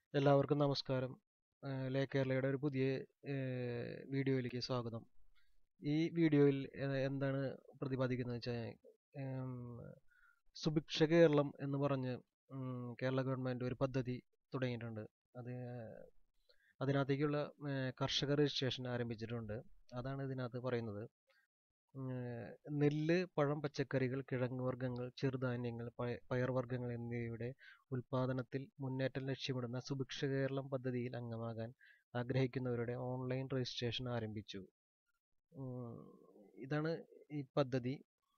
എല്ലാവർക്കും നമസ്കാരം ഏഹ് ലേ കേരളയുടെ ഒരു പുതിയ ഏഹ് വീഡിയോയിലേക്ക് സ്വാഗതം ഈ വീഡിയോയിൽ ഏഹ് എന്താണ് പ്രതിപാദിക്കുന്നത് വെച്ചാൽ ഏം, സുഭിക്ഷ കേരളം എന്ന് പറഞ്ഞ് ഉം, കേരള ഗവൺമെൻറ് ഒരു പദ്ധതി തുടങ്ങിയിട്ടുണ്ട് അത് അതിനകത്തേക്കുള്ള ഏഹ്, കർഷക രജിസ്ട്രേഷൻ ആരംഭിച്ചിട്ടുണ്ട് അതാണ് ഇതിനകത്ത് പറയുന്നത് ഏഹ്, നെല്ല് പഴം പച്ചക്കറികൾ കിഴങ്ങ് വർഗ്ഗങ്ങൾ ചെറുധാന്യങ്ങൾ പയ- പയർവർഗ്ഗങ്ങൾ എന്നിവയുടെ ഉൽപാദനത്തിൽ മുന്നേറ്റം ലക്ഷ്യമിടുന്ന സുഭിക്ഷ കേരളം പദ്ധതിയിൽ അംഗമാകാൻ ആഗ്രഹിക്കുന്നവരുടെ ഓൺലൈൻ രജിസ്ട്രേഷൻ ആരംഭിച്ചു ഉം, ഇതാണ് ഈ പദ്ധതി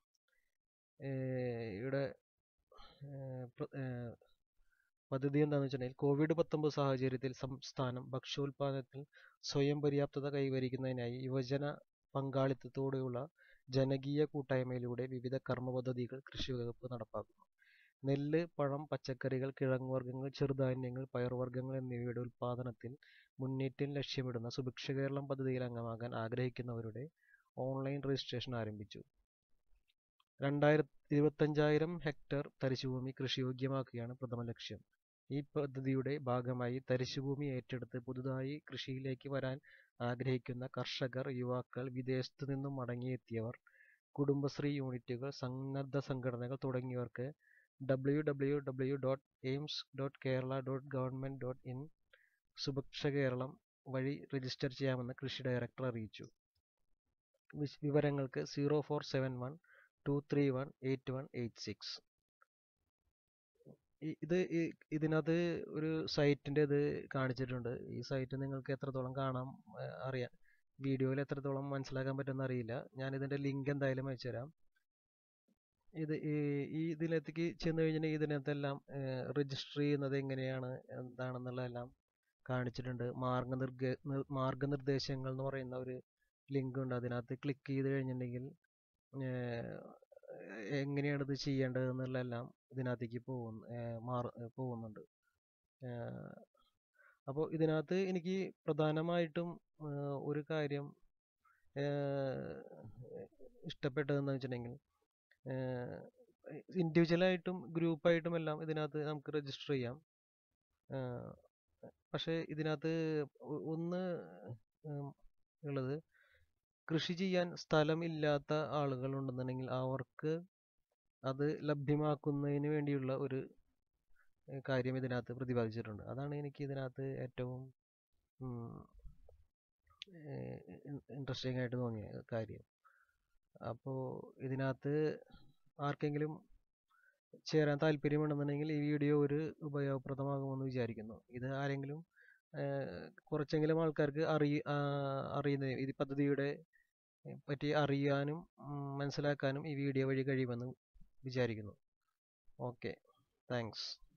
ഏഹ്, ഇവിടെ ഏഹ്, പ്ര- ഏഹ്, പദ്ധതി എന്താണെന്ന് വെച്ചിട്ടുണ്ടെങ്കിൽ കോവിഡ് പത്തൊമ്പത് സാഹചര്യത്തിൽ സംസ്ഥാനം ഭക്ഷ്യോൽപാദനത്തിൽ സ്വയം പര്യാപ്തത കൈവരിക്കുന്നതിനായി യുവജന പങ്കാളിത്തത്തോടെയുള്ള ജനകീയ കൂട്ടായ്മയിലൂടെ വിവിധ കർമ്മ പദ്ധതികൾ കൃഷി വകുപ്പ് നടപ്പാക്കുന്നു നെല്ല് പഴം പച്ചക്കറികൾ കിഴങ്ങുവർഗ്ഗങ്ങൾ ചെറുധാന്യങ്ങൾ പയർവർഗ്ഗങ്ങൾ എന്നിവയുടെ ഉൽപാദനത്തിൽ മുന്നേറ്റം ലക്ഷ്യമിടുന്ന സുഭിക്ഷ കേരളം പദ്ധതിയിൽ അംഗമാകാൻ ആഗ്രഹിക്കുന്നവരുടെ ഓൺലൈൻ രജിസ്ട്രേഷൻ ആരംഭിച്ചു രണ്ടായിരത്തി ഇരുപത്തഞ്ചായിരം ഹെക്ടർ തരിശുഭൂമി കൃഷിയോഗ്യമാക്കുകയാണ് പ്രഥമ ലക്ഷ്യം ഈ പദ്ധതിയുടെ ഭാഗമായി തരിശുഭൂമി ഏറ്റെടുത്ത് പുതുതായി കൃഷിയിലേക്ക് വരാൻ ആഗ്രഹിക്കുന്ന കർഷകർ യുവാക്കൾ വിദേശത്തു നിന്നും മടങ്ങിയെത്തിയവർ കുടുംബശ്രീ യൂണിറ്റുകൾ സന്നദ്ധ സംഘടനകൾ തുടങ്ങിയവർക്ക് W W W dot AIMS dot Kerala dot government dot in Subhiksha Keralam വഴി രജിസ്റ്റർ ചെയ്യാമെന്ന് കൃഷി ഡയറക്ടർ അറിയിച്ചു വിശ- വിവരങ്ങൾക്ക് zero four seven one two three one eight one eight six ഇത് ഈ- ഇതിനകത്ത് ഒരു സൈറ്റിന്റെ ഇത് കാണിച്ചിട്ടുണ്ട് ഈ സൈറ്റ് നിങ്ങൾക്ക് എത്രത്തോളം കാണാം ആ, അറിയാം വീഡിയോയിൽ എത്രത്തോളം മനസ്സിലാക്കാൻ പറ്റുമെന്ന് അറിയില്ല ഞാൻ ഇതിന്റെ ലിങ്ക് എന്തായാലും അയച്ചുതരാം ഇത് ഈ ഈ ഇതിനകത്തേക്ക് ചെന്ന് കഴിഞ്ഞിട്ടുണ്ടെങ്കിൽ ഇതിനകത്തെല്ലാം രജിസ്റ്റർ ചെയ്യുന്നത് എങ്ങനെയാണ് എന്താണെന്നുള്ളതെല്ലാം കാണിച്ചിട്ടുണ്ട് മാർഗനിർഗ നിർ- മാർഗനിർദ്ദേശങ്ങൾ എന്ന് പറയുന്ന ഒരു ലിങ്ക് ഉണ്ട് അതിനകത്ത് ക്ലിക്ക് ചെയ്ത് കഴിഞ്ഞിട്ടുണ്ടെങ്കിൽ ഏഹ്, എങ്ങനെയാണ് ഇത് ചെയ്യേണ്ടത് എന്നുള്ളതെല്ലാം ഇതിനകത്തേക്ക് പോകുന്നു മാറ പോകുന്നുണ്ട് അപ്പോൾ ഇതിനകത്ത് എനിക്ക് പ്രധാനമായിട്ടും ഏഹ്, ഒരു കാര്യം ഇഷ്ടപ്പെട്ടതെന്ന് വെച്ചിട്ടുണ്ടെങ്കിൽ ഇൻഡിവിജ്വലായിട്ടും ഗ്രൂപ്പായിട്ടും എല്ലാം ഇതിനകത്ത് നമുക്ക് രജിസ്റ്റർ ചെയ്യാം ഏഹ്, പക്ഷേ ഇതിനകത്ത് ഒ- ഒന്ന് ഉം, ഉള്ളത് കൃഷി ചെയ്യാൻ സ്ഥലമില്ലാത്ത ആളുകൾ ഉണ്ടെന്നുണ്ടെങ്കിൽ അവർക്ക് അത് ലഭ്യമാക്കുന്നതിന് വേണ്ടിയുള്ള ഒരു ഏഹ്, കാര്യം ഇതിനകത്ത് പ്രതിപാദിച്ചിട്ടുണ്ട് അതാണ് എനിക്ക് ഇതിനകത്ത് ഏറ്റവും ഇൻട്രസ്റ്റിംഗ് ആയിട്ട് തോന്നിയ കാര്യം അപ്പോൾ ഇതിനകത്ത് ആർക്കെങ്കിലും ചേരാൻ താല്പര്യമുണ്ടെന്നുണ്ടെങ്കിൽ ഈ വീഡിയോ ഒരു ഉപയോഗപ്രദമാകുമെന്ന് വിചാരിക്കുന്നു ഇത് ആരെങ്കിലും ഏഹ്, കുറച്ചെങ്കിലും ആൾക്കാർക്ക് അറിയ ആ, അറിയുന്ന ഈ പദ്ധതിയുടെ പറ്റി അറിയാനും ഉം, മനസ്സിലാക്കാനും ഈ വീഡിയോ വഴി കഴിയുമെന്ന് വിചാരിക്കുന്നു ഓക്കെ താങ്ക്സ്